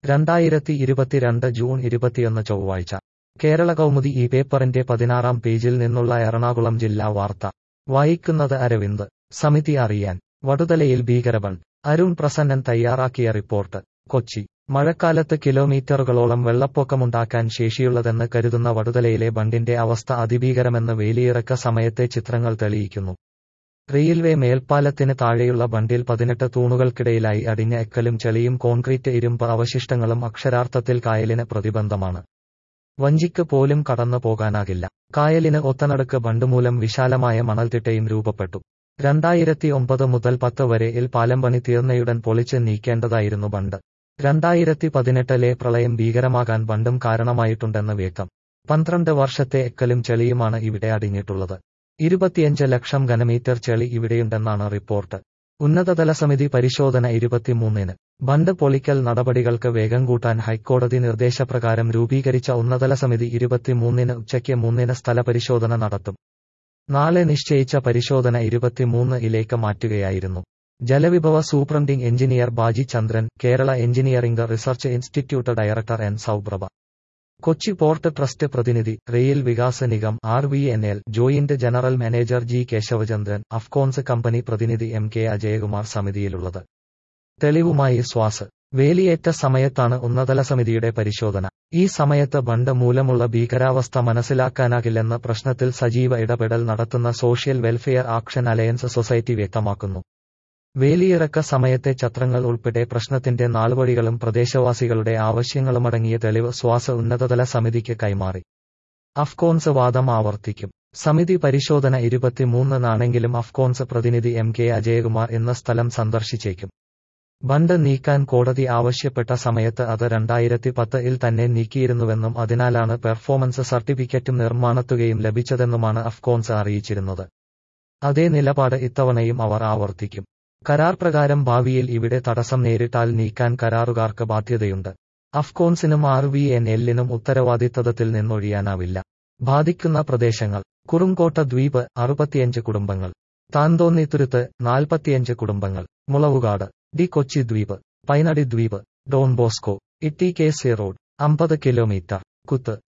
രണ്ടായിരത്തി ഇരുപത്തിരണ്ട് ജൂൺ ഇരുപത്തിയൊന്ന് ചൊവ്വാഴ്ച കേരള കൗമുദി ഈ പേപ്പറിന്റെ പതിനാറാം പേജിൽ നിന്നുള്ള എറണാകുളം ജില്ലാ വാർത്ത വായിക്കുന്നത് അരവിന്ദ് സമിതി അറിയാൻ വടുതലയിൽ ഭീകരബണ്ട് അരുൺ പ്രസന്നൻ തയ്യാറാക്കിയ റിപ്പോർട്ട് കൊച്ചി മഴക്കാലത്ത് കിലോമീറ്ററുകളോളം വെള്ളപ്പൊക്കമുണ്ടാക്കാൻ ശേഷിയുള്ളതെന്ന് കരുതുന്ന വടുതലയിലെ ബണ്ടിന്റെ അവസ്ഥ അതിഭീകരമെന്ന് വേലിയിറക്ക സമയത്തെ ചിത്രങ്ങൾ തെളിയിക്കുന്നു റെയിൽവേ മേൽപ്പാലത്തിന് താഴെയുള്ള ബണ്ടിൽ പതിനെട്ട് തൂണുകൾക്കിടയിലായി അടിഞ്ഞ എക്കലും ചെളിയും കോൺക്രീറ്റ് ഇരുമ്പ് അവശിഷ്ടങ്ങളും അക്ഷരാർത്ഥത്തിൽ കായലിന് പ്രതിബന്ധമാണ് വഞ്ചിക്ക് പോലും കടന്നു പോകാനാകില്ല കായലിന് ഒത്തനടുക്ക് ബണ്ട് മൂലം വിശാലമായ മണൽത്തിട്ടയും രൂപപ്പെട്ടു രണ്ടായിരത്തി ഒമ്പത് മുതൽ പത്ത് വരെ ഇൽ പാലം പണി തീർന്നയുടൻ പൊളിച്ച് നീക്കേണ്ടതായിരുന്നു ബണ്ട് രണ്ടായിരത്തി പതിനെട്ടിലെ പ്രളയം ഭീകരമാകാൻ ബണ്ടും കാരണമായിട്ടുണ്ടെന്ന് വ്യക്തം പന്ത്രണ്ട് വർഷത്തെ എക്കലും ചെളിയുമാണ് ഇവിടെ അടിഞ്ഞിട്ടുള്ളത് ഇരുപത്തിയഞ്ച് ലക്ഷം ഘനമീറ്റർ ചെളി ഇവിടെയുണ്ടെന്നാണ് റിപ്പോർട്ട് ഉന്നതതല സമിതി പരിശോധന ഇരുപത്തിമൂന്നിന് ബണ്ട് പൊളിക്കൽ നടപടികൾക്ക് വേഗം കൂട്ടാൻ ഹൈക്കോടതി നിർദ്ദേശപ്രകാരം രൂപീകരിച്ച ഉന്നതല സമിതി ഇരുപത്തിമൂന്നിന് ഉച്ചയ്ക്ക് മൂന്നിന് സ്ഥലപരിശോധന നടത്തും നാളെ നിശ്ചയിച്ച പരിശോധന ഇരുപത്തിമൂന്ന് ഇലേക്ക് മാറ്റുകയായിരുന്നു ജലവിഭവ superintending engineer Baji Chandran Kerala engineering research institute director N Souprabha Kochi port trust പ്രതിനിധി rail Vikas Nigam R V N L joint general manager G Kesavachandran Afcons company പ്രതിനിധി എം കെ അജയകുമാർ സമിതിയിലുള്ളത് തെളിവുമായി ശ്വാസ് വേലിയേറ്റ സമയത്താണ് ഉന്നതല സമിതിയുടെ പരിശോധന ഈ സമയത്ത് ബണ്ട് മൂലമുള്ള ഭീകരാവസ്ഥ മനസ്സിലാക്കാനാകില്ലെന്ന് പ്രശ്നത്തിൽ സജീവ ഇടപെടൽ നടത്തുന്ന social welfare action alliance society വ്യക്തമാക്കുന്നു വേലിയിറക്ക സമയത്തെ ചത്രങ്ങൾ ഉൾപ്പെടെ പ്രശ്നത്തിന്റെ നാളുവഴികളും പ്രദേശവാസികളുടെ ആവശ്യങ്ങളുമടങ്ങിയ തെളിവ് ശ്വാസ ഉന്നതതല സമിതിക്ക് കൈമാറി അഫ്കോൺസ് വാദം ആവർത്തിക്കും സമിതി പരിശോധന ഇരുപത്തിമൂന്നിനാണെങ്കിലും അഫ്കോൺസ് പ്രതിനിധി എം കെ അജയകുമാർ ഇന്ന് സ്ഥലം സന്ദർശിച്ചേക്കും ബണ്ട് നീക്കാൻ കോടതി ആവശ്യപ്പെട്ട സമയത്ത് അത് രണ്ടായിരത്തി പത്തിൽ തന്നെ നീക്കിയിരുന്നുവെന്നും അതിനാലാണ് പെർഫോമൻസ് സർട്ടിഫിക്കറ്റും നിർമ്മാണത്തുകയും ലഭിച്ചതെന്നുമാണ് അഫ്കോൺസ് അറിയിച്ചിരുന്നത് അതേ നിലപാട് ഇത്തവണയും അവർ ആവർത്തിക്കും കരാർ പ്രകാരം ഭാവിയിൽ ഇവിടെ തടസ്സം നേരിട്ടാൽ നീക്കാൻ കരാറുകാർക്ക് ബാധ്യതയുണ്ട് അഫ്കോൺസിനും ആർ വി എൻ എല്ലിനും ഉത്തരവാദിത്തത്തിൽ നിന്നൊഴിയാനാവില്ല ബാധിക്കുന്ന പ്രദേശങ്ങൾ കുറുങ്കോട്ട ദ്വീപ് അറുപത്തിയഞ്ച് കുടുംബങ്ങൾ താന്തോന്നിത്തുരുത്ത് നാൽപ്പത്തിയഞ്ച് കുടുംബങ്ങൾ മുളവുകാട് ഡി കൊച്ചി ദ്വീപ് പൈനടി ദ്വീപ് Don Bosco Itty K C road അമ്പത് കിലോമീറ്റർ കുത്ത്